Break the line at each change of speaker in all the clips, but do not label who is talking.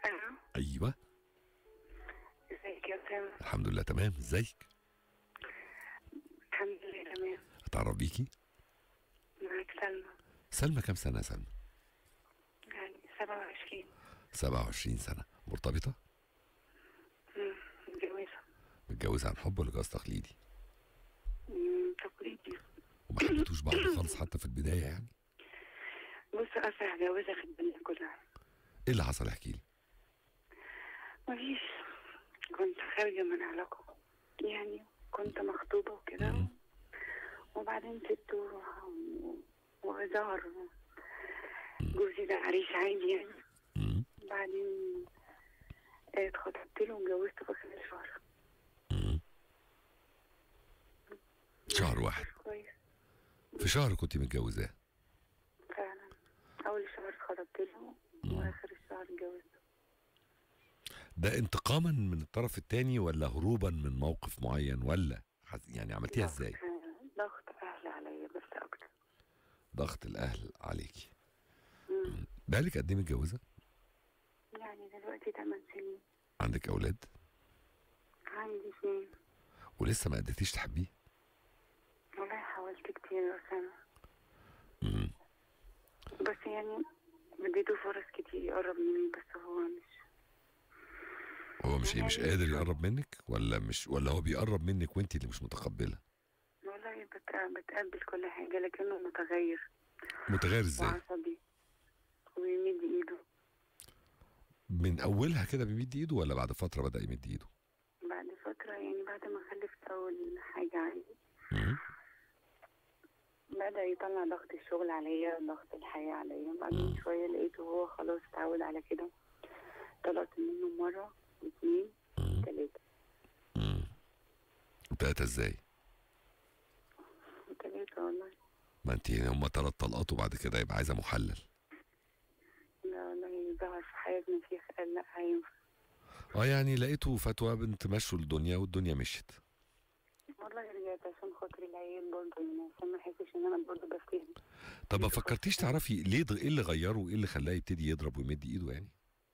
ألو
ايوه
ازيك يا أسامة
الحمد لله تمام ازيك
الحمد لله تمام
اتعرف بيكي
معاك سلمى
سلمى كام سنه يا سلمى
يعني سبعة وعشرين
27 سنه مرتبطه
مم، متجوزة
متجوزه عن حب ولا جواز تقليدي
مم، تقليدي
وما حبيتوش بعض خالص حتى في البدايه يعني
بص أسرع جوازة في الدنيا كلها
ايه اللي حصل احكي لي
مفيش كنت خارجة من علاقة يعني كنت مخطوبة وكده
مم.
وبعدين سبته و- وظهر جوزي ده عريس عادي يعني
مم.
بعدين اتخطبت له واتجوزته في خلال شهر
مم. شهر واحد
كويس
في شهر كنت متجوزاه
فعلا أول شهر اتخطبت له وآخر الشهر اتجوزته
ده انتقاما من الطرف الثاني ولا هروبا من موقف معين ولا حز- يعني عملتيها ازاي
ضغط- ضغط أهل عليا بس أكتر
ضغط الاهل عليكي
مم.
بقالك قد ايه متجوزه
يعني دلوقتي 8 سنين
عندك اولاد
عندي اثنين
ولسه ما قدرتيش تحبيه
والله حاولت كتير يا أسامة
مم.
بس يعني اديته فرص كتير يقرب مني بس هو مش
هو مش ايه مش قادر يقرب منك ولا مش ولا هو بيقرب منك وانت اللي مش متقبله
والله بت- بتقبل كل حاجة لكنه متغير
متغير ازاي
وعصبي ويمد ايده
من اولها كده بيمد ايده ولا بعد فتره بدا يمد ايده
بعد فترة يعني بعد ما خلفت أول حاجة عندي
مم.
بدأ يطلع ضغط الشغل عليا ضغط الحياة عليا بعدين شوية لقيته هو خلاص اتعود على كده طلعت منه مرة اتنين
مم.
تلاتة
مم. تلاتة ازاي
تلاتة والله
ما انت هم ثلاث طلقات وبعد كده يبقى عايزه محلل
لا والله ظهر في حياتنا فيه قال لا هينفع
اه يعني لقيته فتوى بنت مشوا الدنيا والدنيا مشت
والله رجعت عشان خاطر العيال برضه يعني عشان ما احسش ان انا برضه بفتهم
طب ما فكرتيش تعرفي ليه ايه اللي غيره وايه اللي خلاه يبتدي يضرب ويمد ايده يعني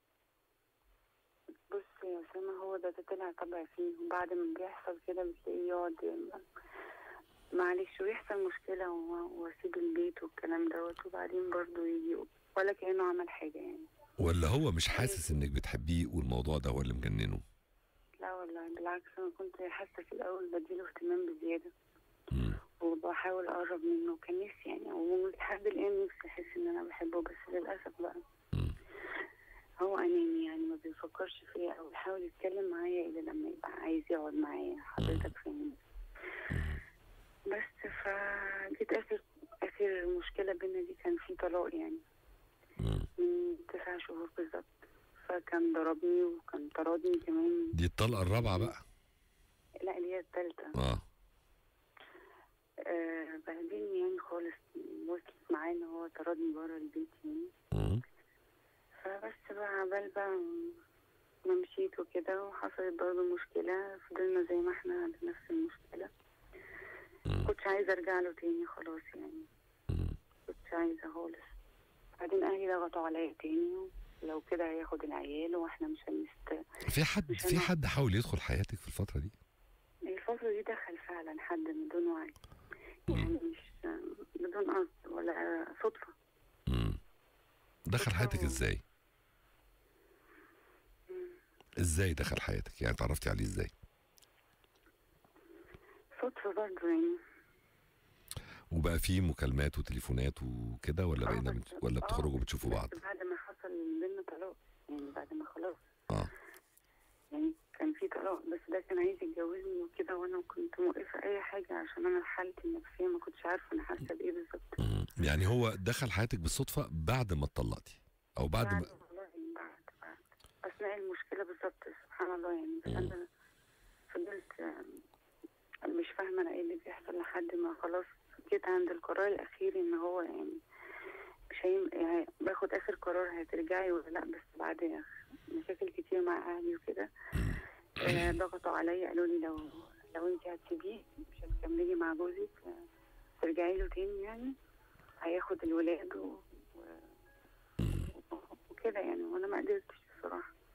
بص يا أسامة هو ده, ده طلع طبع فيه وبعد ما بيحصل كده بتلاقيه يقعد معلش ويحصل مشكلة و- واسيب البيت والكلام دوت وبعدين برضه يجي ولا كأنه عمل حاجة يعني
ولا هو مش حاسس انك بتحبيه والموضوع ده هو اللي مجننه
لا والله بالعكس أنا كنت حاسة في الأول بديله اهتمام بزيادة
مم.
وبحاول أقرب منه كان نفسي يعني ولحد الآن نفسي أحس إن أنا بحبه بس للأسف بقى
مم.
هو أناني يعني ما بيفكرش فيا أو يحاول يتكلم معايا إلا لما يبقى عايز يقعد معايا حضرتك فاهم بس فجيت آخر آخر مشكلة بينا دي كان في طلاق يعني
مم.
من تسع شهور بالظبط فكان ضربني وكان طردني كمان
دي الطلقه الرابعه بقى
لا اللي هي التالتة
اه
آه بهدلني يعني خالص وصلت معاه ان هو طردني بره البيت يعني
مم.
فبس بقى عبال بقى ما مشيت وكده وحصلت برضه مشكلة فضلنا زي ما احنا بنفس المشكلة
مم.
كنتش عايزة ارجع له تاني خلاص يعني
مم.
كنتش عايزة خالص بعدين اهلي ضغطوا عليا تاني لو كده هياخد العيال واحنا مش هنست
في حد
مش
في
أنا.
حد حاول يدخل حياتك في الفتره دي
الفترة دي دخل فعلا حد من دون وعي يعني مش بدون قصد ولا صدفة
مم. دخل حياتك ازاي ازاي دخل حياتك يعني تعرفتي عليه ازاي
صدفة برضه يعني
وبقى في مكالمات وتليفونات وكده ولا
آه،
بقينا
بس-
بت... ولا
آه،
بتخرجوا بتشوفوا
بس
بعض
بعد ما حصل بينا طلاق يعني بعد ما خلاص
اه
يعني كان في طلاق بس ده كان عايز يتجوزني وكده وانا كنت موقفة اي حاجة عشان انا حالتي النفسية ما كنتش عارفة انا حاسة بايه بالظبط
مم. يعني هو دخل حياتك بالصدفه بعد ما اتطلقتي او بعد
بعد
ما
والله بعد بعد اثناء المشكلة بالظبط سبحان الله يعني بس انا فضلت آه، مش فاهمة انا ايه اللي بيحصل لحد ما خلاص جيت عند القرار الاخير ان هو يعني مش هيم... يعني باخد اخر قرار هترجعي ولا لا بس بعد مشاكل كتير مع اهلي وكده آه، ضغطوا عليا قالوا لي لو لو انت هتسيبيه مش هتكملي مع جوزك آه، ترجعي له تاني يعني هياخد الولاد و... و... وكده يعني وانا ما قدرتش بصراحه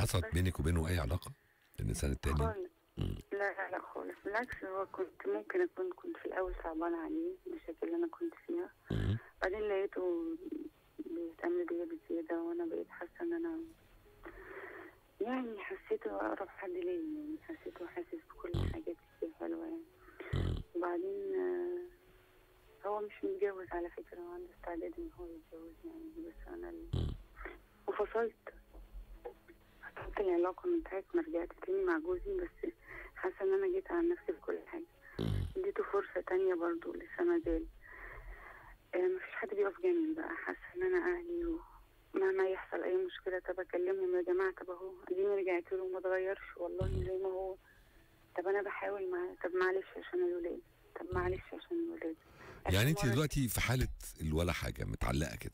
حصلت
بس-
بينك وبينه اي علاقه الانسان التاني
خالص
مم.
لا لا لا خالص بالعكس هو كنت ممكن اكون كنت في الاول صعبانه عليه المشاكل اللي انا كنت فيها
مم.
بعدين لقيته بيهتم بيا بزياده وانا بقيت حاسه ان انا يعني حسيته اقرب حد ليا يعني حسيته حاسس بكل حاجات كتير حلوه يعني
مم.
وبعدين آه، هو مش متجوز على فكره وعنده استعداد ان هو يتجوز يعني بس انا ال-
مم.
وفصلت فصلت العلاقه من ساعه ما رجعت تاني مع جوزي بس حاسه ان انا جيت على نفسي في كل حاجه
مم.
اديته فرصة تانية برضو لسه ما زال آه، مفيش حد بيقف جنبي بقى حاسة ان انا اهلي ومهما يحصل اي مشكلة طب اكلمهم يا جماعة طب اهو اديني رجعت له وما اتغيرش والله زي ما هو طب انا بحاول معاه طب معلش عشان الولاد طب معلش عشان الولاد
يعني انت
آخر مرة
دلوقتي في حاله الولا حاجه متعلقه كده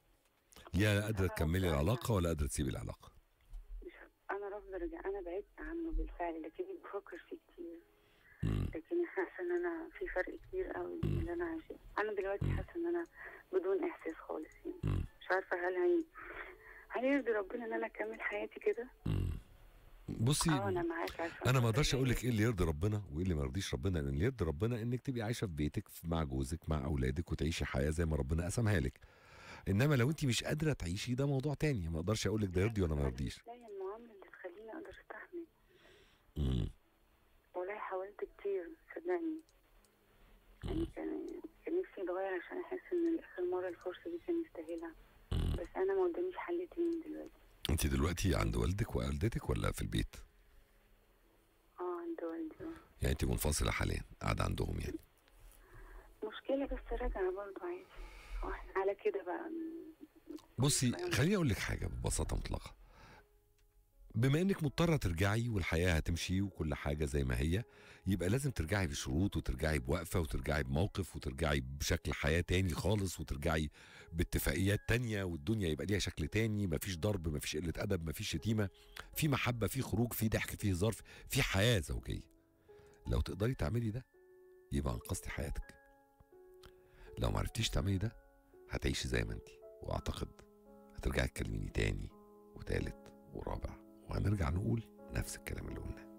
يا قادره تكملي العلاقه ولا قادره تسيبي العلاقه
مش انا رافضة ارجع انا بعدت عنه بالفعل لكني بفكر فيه كتير
مم.
لكني حاسة ان انا في فرق كبير قوي من اللي انا عايشاه انا دلوقتي حاسة ان انا بدون احساس خالص يعني
مم.
مش عارفة هل هي هل يرضي ربنا ان انا اكمل حياتي كده؟
مم. بصي
اه انا معاك عشان
انا ما
خاطر
اقدرش اقول لك
هي-
ايه اللي يرضي ربنا وايه اللي ما يرضيش ربنا لان اللي يرضي ربنا انك تبقي عايشه في بيتك مع جوزك مع اولادك وتعيشي حياه زي ما ربنا قسمها لك انما لو انت مش قادره تعيشي ده موضوع تاني ما اقدرش اقول لك ده يرضي ولا ما
أنا
يرضيش
مش لاقية المعاملة اللي تخليني اقدر استحمل
مم.
والله حاولت كتير صدقني يعني كان كان نفسي يتغير عشان احس ان اخر مرة الفرصة دي كان يستاهلها
مم.
بس انا ما قداميش حل تاني دلوقتي
انت دلوقتي عند والدك ووالدتك ولا في البيت
اه عند والدي آه.
يعني انت منفصله حاليا قاعده عندهم يعني
مشكلة بس راجعة برضه عادي واحنا على كده بقى
بصي خليني اقول لك حاجه ببساطه مطلقه بما انك مضطره ترجعي والحياه هتمشي وكل حاجه زي ما هي يبقى لازم ترجعي بشروط وترجعي بوقفه وترجعي بموقف وترجعي بشكل حياه تاني خالص وترجعي باتفاقيات تانية والدنيا يبقى ليها شكل تاني مفيش ضرب مفيش قله ادب مفيش شتيمه في محبه في خروج في ضحك في هزار في حياه زوجيه لو تقدري تعملي ده يبقى انقذتي حياتك لو معرفتيش تعملي ده هتعيشي زي ما انتي واعتقد هترجعي تكلميني تاني وتالت ورابع وهنرجع نقول نفس الكلام اللي قلناه